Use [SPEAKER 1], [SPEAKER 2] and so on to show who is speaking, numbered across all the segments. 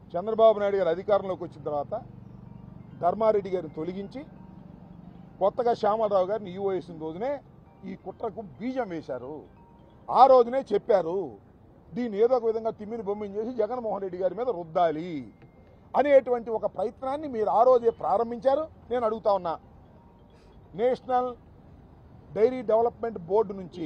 [SPEAKER 1] చంద్రబాబు నాయుడు గారు అధికారంలోకి వచ్చిన తర్వాత ధర్మారెడ్డి గారిని తొలగించి కొత్తగా శ్యామలరావు గారిని ఈఓ వేసిన రోజునే ఈ కుట్రకు బీజం వేశారు ఆ రోజునే చెప్పారు దీన్ని ఏదో ఒక విధంగా తిమ్మిని బొమ్మిని చేసి జగన్మోహన్ రెడ్డి గారి మీద రుద్దాలి అనేటువంటి ఒక ప్రయత్నాన్ని మీరు ఆ రోజే ప్రారంభించారు నేను అడుగుతా ఉన్నా నేషనల్ డైరీ డెవలప్మెంట్ బోర్డు నుంచి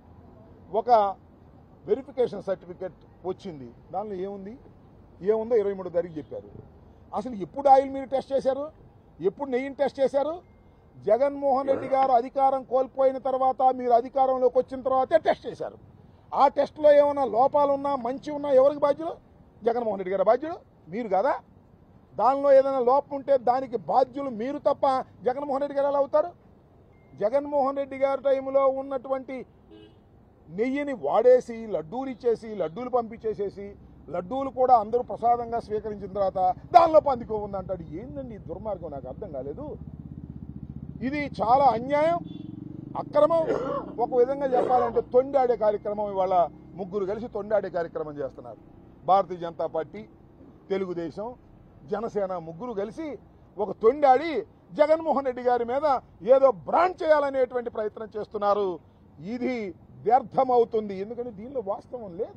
[SPEAKER 1] ఒక వెరిఫికేషన్ సర్టిఫికెట్ వచ్చింది దానిలో ఏముంది ఏముందో ఇరవై మూడో తారీఖు చెప్పారు అసలు ఎప్పుడు ఆయిల్ మీరు టెస్ట్ చేశారు ఎప్పుడు నెయ్యిని టెస్ట్ చేశారు జగన్మోహన్ రెడ్డి గారు అధికారం కోల్పోయిన తర్వాత మీరు అధికారంలోకి వచ్చిన తర్వాతే టెస్ట్ చేశారు ఆ టెస్ట్లో ఏమైనా లోపాలు ఉన్నా మంచి ఉన్నా ఎవరికి బాధ్యులు జగన్మోహన్ రెడ్డి గారి బాధ్యులు మీరు కదా దానిలో ఏదైనా లోపం ఉంటే దానికి బాధ్యులు మీరు తప్ప జగన్మోహన్ రెడ్డి గారు ఎలా అవుతారు జగన్మోహన్ రెడ్డి గారి టైంలో ఉన్నటువంటి నెయ్యిని వాడేసి లడ్డూలు ఇచ్చేసి లడ్డూలు పంపించేసేసి లడ్డూలు కూడా అందరూ ప్రసాదంగా స్వీకరించిన తర్వాత దానిలో పందికో ఉందంటాడు ఏందండి ఈ దుర్మార్గం నాకు అర్థం కాలేదు ఇది చాలా అన్యాయం అక్రమం ఒక విధంగా చెప్పాలంటే తొండాడే కార్యక్రమం ఇవాళ ముగ్గురు కలిసి తొండాడే కార్యక్రమం చేస్తున్నారు భారతీయ జనతా పార్టీ తెలుగుదేశం జనసేన ముగ్గురు కలిసి ఒక తొండాడి జగన్మోహన్ రెడ్డి గారి మీద ఏదో బ్రాండ్ చేయాలనేటువంటి ప్రయత్నం చేస్తున్నారు ఇది వ్యర్థమవుతుంది ఎందుకంటే దీనిలో వాస్తవం లేదు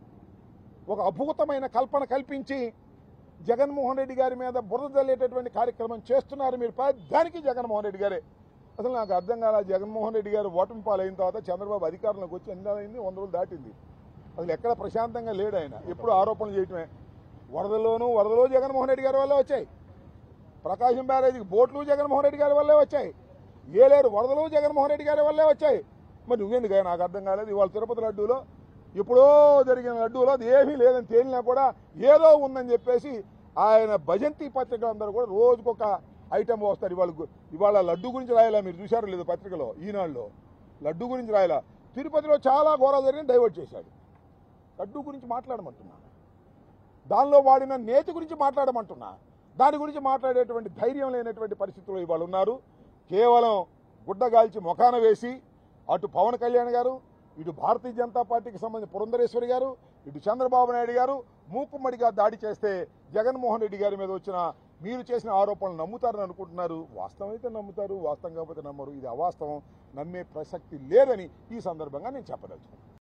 [SPEAKER 1] ఒక అద్భుతమైన కల్పన కల్పించి జగన్మోహన్ రెడ్డి గారి మీద బురద జల్లేటటువంటి కార్యక్రమం చేస్తున్నారు మీరు దానికి జగన్మోహన్ రెడ్డి గారే అసలు నాకు అర్థం కాల జగన్మోహన్ రెడ్డి గారు ఓటమి పాలైన తర్వాత చంద్రబాబు అధికారంలోకి వచ్చి ఎన్ని అయింది వంద రోజులు దాటింది అసలు ఎక్కడ ప్రశాంతంగా లేడు ఆయన ఎప్పుడు ఆరోపణలు చేయటమే వరదలోనూ వరదలో జగన్మోహన్ రెడ్డి గారి వల్లే వచ్చాయి ప్రకాశం బ్యారేజీకి బోట్లు జగన్మోహన్ రెడ్డి గారి వల్లే వచ్చాయి ఏలేరు వరదలు జగన్మోహన్ రెడ్డి గారి వల్లే వచ్చాయి మరి నువ్వెందుకు నాకు అర్థం కాలేదు ఇవాళ తిరుపతి లడ్డూలో ఎప్పుడో జరిగిన లడ్డూలో అది ఏమీ లేదని తేలినా కూడా ఏదో ఉందని చెప్పేసి ఆయన భజంతి పత్రికలందరూ కూడా రోజుకొక ఐటమ్ వస్తారు ఇవాళ గు- ఇవాళ లడ్డు గురించి రాయాలా మీరు చూశారో లేదు పత్రికలో ఈనాడులో లడ్డు గురించి రాయాలా తిరుపతిలో చాలా ఘోరాలు జరిగిన డైవర్ట్ చేశాడు లడ్డు గురించి మాట్లాడమంటున్నా దానిలో వాడిన నేతి గురించి మాట్లాడమంటున్నా దాని గురించి మాట్లాడేటువంటి ధైర్యం లేనటువంటి పరిస్థితుల్లో ఇవాళ ఉన్నారు కేవలం గుడ్డగాల్చి ముఖాన వేసి అటు పవన్ కళ్యాణ్ గారు ఇటు భారతీయ జనతా పార్టీకి సంబంధించిన పురంధరేశ్వరి గారు ఇటు చంద్రబాబు నాయుడు గారు మూకుమ్మడిగా దాడి చేస్తే జగన్మోహన్ రెడ్డి గారి మీద వచ్చిన మీరు చేసిన ఆరోపణలు నమ్ముతారని అనుకుంటున్నారు వాస్తవం అయితే నమ్ముతారు వాస్తవం కాకపోతే నమ్మరు ఇది అవాస్తవం నమ్మే ప్రసక్తి లేదని ఈ సందర్భంగా నేను చెప్పదలుచుకున్నాను